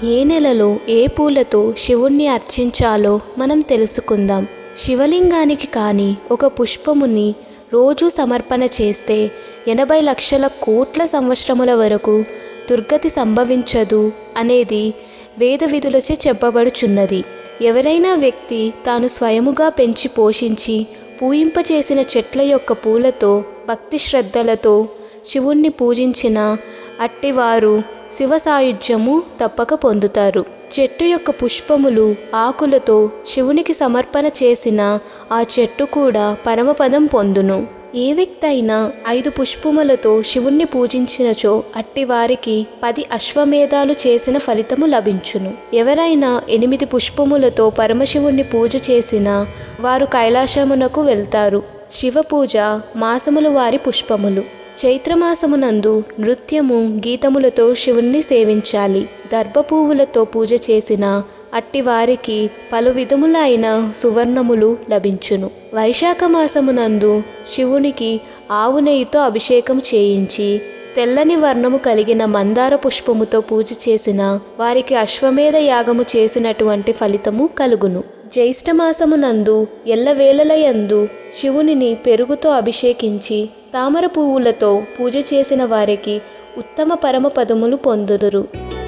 ఏ నెలలో ఏ పూలతో శివుణ్ణి అర్చించాలో మనం తెలుసుకుందాం శివలింగానికి కానీ ఒక పుష్పముని రోజు సమర్పణ చేస్తే ఎనభై లక్షల కోట్ల సంవత్సరముల వరకు దుర్గతి సంభవించదు అనేది వేద విధులచే చెప్పబడుచున్నది ఎవరైనా వ్యక్తి తాను స్వయముగా పెంచి పోషించి పూయింపచేసిన చెట్ల యొక్క పూలతో భక్తి శ్రద్ధలతో శివుణ్ణి పూజించిన అట్టివారు శివ సాయుధ్యము తప్పక పొందుతారు చెట్టు యొక్క పుష్పములు ఆకులతో శివునికి సమర్పణ చేసిన ఆ చెట్టు కూడా పరమపదం పొందును ఏ వ్యక్తి అయినా ఐదు పుష్పములతో శివుణ్ణి పూజించినచో అట్టి వారికి పది అశ్వమేధాలు చేసిన ఫలితము లభించును ఎవరైనా ఎనిమిది పుష్పములతో పరమశివుణ్ణి పూజ చేసినా వారు కైలాసమునకు వెళ్తారు శివ పూజ మాసములు వారి పుష్పములు చైత్రమాసమునందు నృత్యము గీతములతో శివుణ్ణి సేవించాలి దర్భ పువ్వులతో పూజ చేసిన అట్టి వారికి పలు విధములైన సువర్ణములు లభించును వైశాఖ మాసమునందు శివునికి ఆవు నెయ్యితో అభిషేకం చేయించి తెల్లని వర్ణము కలిగిన మందార పుష్పముతో పూజ చేసిన వారికి అశ్వమేధ యాగము చేసినటువంటి ఫలితము కలుగును జ్యేష్ఠమాసమునందు ఎల్లవేళలయందు శివునిని పెరుగుతో అభిషేకించి తామర పువ్వులతో పూజ చేసిన వారికి ఉత్తమ పరమ పదములు పొందుదురు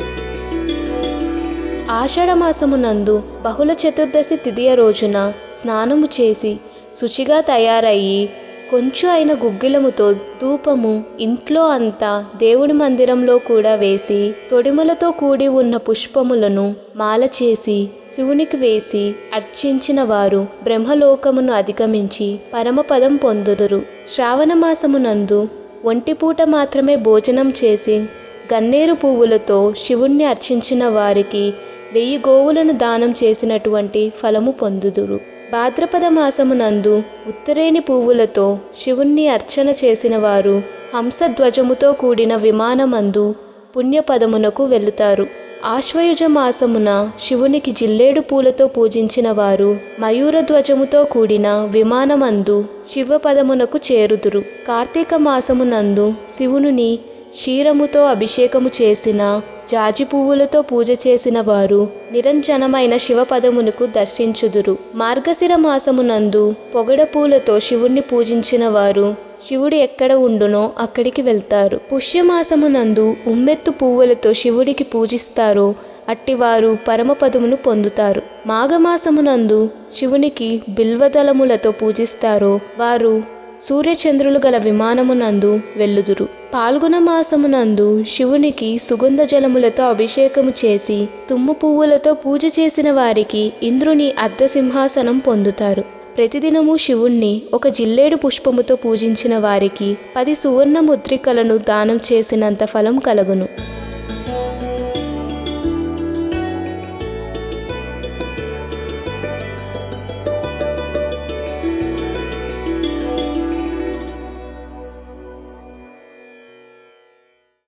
ఆషాఢమాసమునందు బహుళ చతుర్దశి తిథియ రోజున స్నానము చేసి శుచిగా తయారయ్యి కొంచెం అయిన గుగ్గిలముతో ధూపము ఇంట్లో అంతా దేవుడి మందిరంలో కూడా వేసి తొడిమలతో కూడి ఉన్న పుష్పములను మాల చేసి శివునికి వేసి అర్చించిన వారు బ్రహ్మలోకమును అధిగమించి పరమపదం పొందుదురు శ్రావణ మాసమునందు ఒంటిపూట మాత్రమే భోజనం చేసి గన్నేరు పువ్వులతో శివుణ్ణి అర్చించిన వారికి వెయ్యి గోవులను దానం చేసినటువంటి ఫలము పొందుదురు భాద్రపద మాసమునందు ఉత్తరేణి పువ్వులతో శివుణ్ణి అర్చన చేసిన వారు హంసధ్వజముతో కూడిన విమానమందు పుణ్యపదమునకు వెళుతారు ఆశ్వయుజ మాసమున శివునికి జిల్లేడు పూలతో పూజించిన వారు మయూర ధ్వజముతో కూడిన విమానమందు శివపదమునకు చేరుదురు కార్తీక మాసమునందు శివుని క్షీరముతో అభిషేకము చేసిన జాజి పువ్వులతో పూజ చేసిన వారు నిరంజనమైన శివపదమునకు దర్శించుదురు మార్గశిర మాసమునందు పొగడ పూలతో శివుణ్ణి పూజించిన వారు శివుడు ఎక్కడ ఉండునో అక్కడికి వెళ్తారు పుష్యమాసమునందు ఉమ్మెత్తు పువ్వులతో శివుడికి పూజిస్తారో అట్టివారు పరమపదమును పొందుతారు మాఘమాసమునందు శివునికి బిల్వదళములతో పూజిస్తారో వారు సూర్యచంద్రులు గల విమానమునందు వెళ్ళుదురు పాల్గొన మాసమునందు శివునికి సుగంధ జలములతో అభిషేకము చేసి తుమ్ము పువ్వులతో పూజ చేసిన వారికి ఇంద్రుని అర్ధ సింహాసనం పొందుతారు ప్రతిదినము శివుణ్ణి ఒక జిల్లేడు పుష్పముతో పూజించిన వారికి పది సువర్ణ ముద్రికలను దానం చేసినంత ఫలం కలుగును